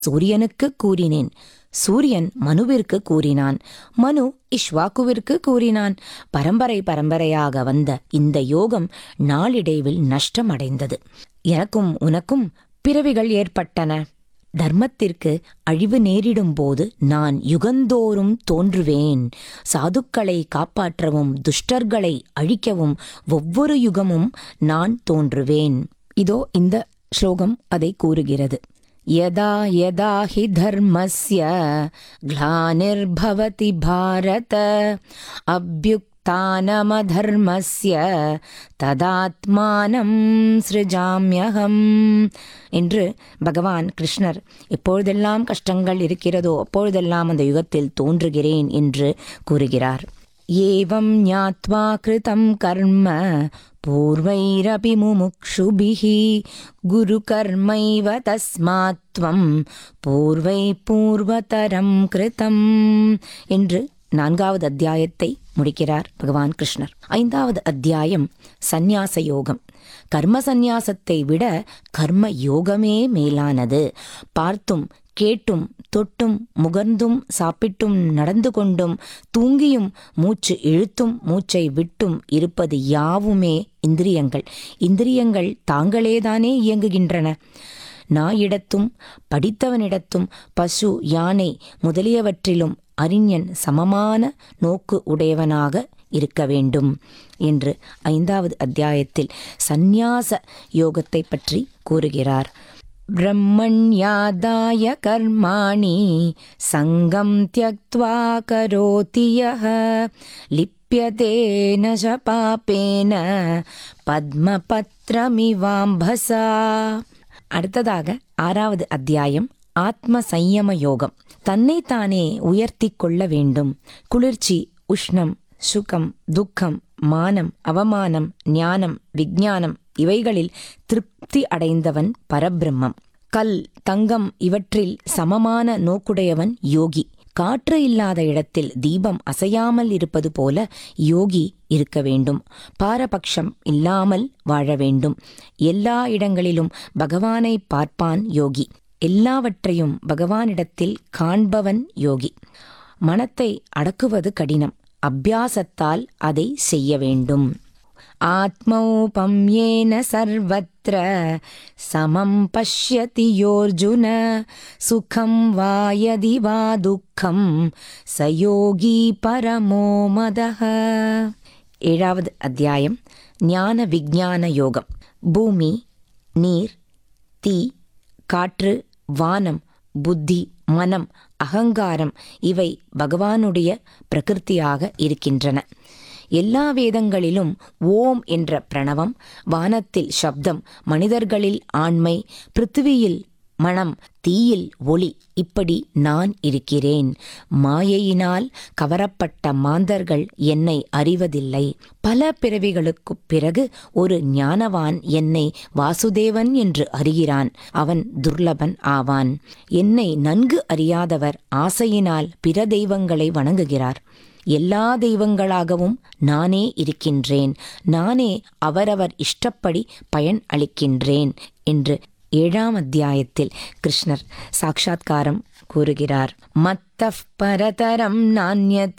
சூரியனுக்கு கூறினேன் சூரியன் மனுவிற்கு கூறினான் மனு இஷ்வாக்குவிற்கு கூறினான் பரம்பரை பரம்பரையாக வந்த இந்த யோகம் நாளிடைவில் நஷ்டமடைந்தது எனக்கும் உனக்கும் பிறவிகள் ஏற்பட்டன தர்மத்திற்கு அழிவு நேரிடும் போது நான் யுகந்தோறும் தோன்றுவேன் சாதுக்களை காப்பாற்றவும் துஷ்டர்களை அழிக்கவும் ஒவ்வொரு யுகமும் நான் தோன்றுவேன் இதோ இந்த ஸ்லோகம் அதை கூறுகிறது यदा यदा हि धर्मस्य ग्लानिर्भवति भारत अभ्युक्तानमधर्मस्य ததாத்மானம் சிருஜாமியகம் என்று பகவான் கிருஷ்ணர் எப்பொழுதெல்லாம் கஷ்டங்கள் இருக்கிறதோ அப்பொழுதெல்லாம் அந்த யுகத்தில் தோன்றுகிறேன் என்று கூறுகிறார் ஏவம் ஞாத்வா கிருதம் கர்ம பூர்வைரபி முமுக்ஷுபிः குருகர்மைவ தஸ்மாத்வம் பூர்வை பூர்வதரம் கிருதம் என்று நான்காவது அத்தியாயத்தை முடிக்கிறார் பகவான் கிருஷ்ணர் ஐந்தாவது அத்தியாயம் சந்நியாச யோகம் கர்ம சந்நியாசத்தை விட கர்ம யோகமே மேலானது பார்த்தும் கேட்டும் தொட்டும் முகர்ந்தும் சாப்பிட்டும் நடந்து கொண்டும் தூங்கியும் மூச்சு இழுத்தும் மூச்சை விட்டும் இருப்பது யாவுமே இந்திரியங்கள் இந்திரியங்கள் தாங்களேதானே இயங்குகின்றன நாயிடத்தும் படித்தவனிடத்தும் பசு யானை முதலியவற்றிலும் அறிஞன் சமமான நோக்கு உடையவனாக இருக்க வேண்டும் என்று ஐந்தாவது அத்தியாயத்தில் சந்நியாச யோகத்தை பற்றி கூறுகிறார் ब्रह्मण्यादाय कर्माणि सङ्गं त्यक्त्वा करोति यः लिप्यते न च पापेन பத்மபத்ரமிவாம்பசா அடுத்ததாக ஆறாவது அத்தியாயம் ஆத்ம சையம யோகம் தன்னைத்தானே உயர்த்தி கொள்ள வேண்டும் குளிர்ச்சி உஷ்ணம் சுகம் துக்கம் மானம் அவமானம் ஞானம் விஞ்ஞானம் இவைகளில் திருப்தி அடைந்தவன் பரபிரம்மம் கல் தங்கம் இவற்றில் சமமான நோக்குடையவன் யோகி காற்று இல்லாத இடத்தில் தீபம் அசையாமல் இருப்பது போல யோகி இருக்க வேண்டும் பாரபட்சம் இல்லாமல் வாழ வேண்டும் எல்லா இடங்களிலும் பகவானை பார்ப்பான் யோகி எல்லாவற்றையும் பகவானிடத்தில் காண்பவன் யோகி மனத்தை அடக்குவது கடினம் அபியாசத்தால் அதை செய்ய வேண்டும் ஆத்மௌபம் ஏன சர்வத்திர சமம் பஷ்யதி யோர்ஜுன சுகம் வாயதி வா துக்கம் சயோகி பரமோ மதः ஏழாவது அத்தியாயம் ஞான விஞ்ஞான யோகம் பூமி நீர் தீ காற்று வானம் புத்தி மனம் அகங்காரம் இவை பகவானுடைய பிரகிருத்தியாக இருக்கின்றன எல்லா வேதங்களிலும் ஓம் என்ற பிரணவம் வானத்தில் சப்தம் மனிதர்களில் ஆண்மை பிருத்திவியில் மனம் தீயில் ஒளி இப்படி நான் இருக்கிறேன் மாயையினால் கவரப்பட்ட மாந்தர்கள் என்னை அறிவதில்லை பல பிறவிகளுக்குப் பிறகு ஒரு ஞானவான் என்னை வாசுதேவன் என்று அறிகிறான் அவன் துர்லபன் ஆவான் என்னை நன்கு அறியாதவர் ஆசையினால் பிற தெய்வங்களை வணங்குகிறார் எல்லா தெய்வங்களாகவும் நானே இருக்கின்றேன் நானே அவரவர் இஷ்டப்படி பயன் அளிக்கின்றேன் என்று ஏழாம் அத்தியாயத்தில் கிருஷ்ணர் சாட்சாத்காரம் கூறுகிறார் மத்த பரதரம் நானியத்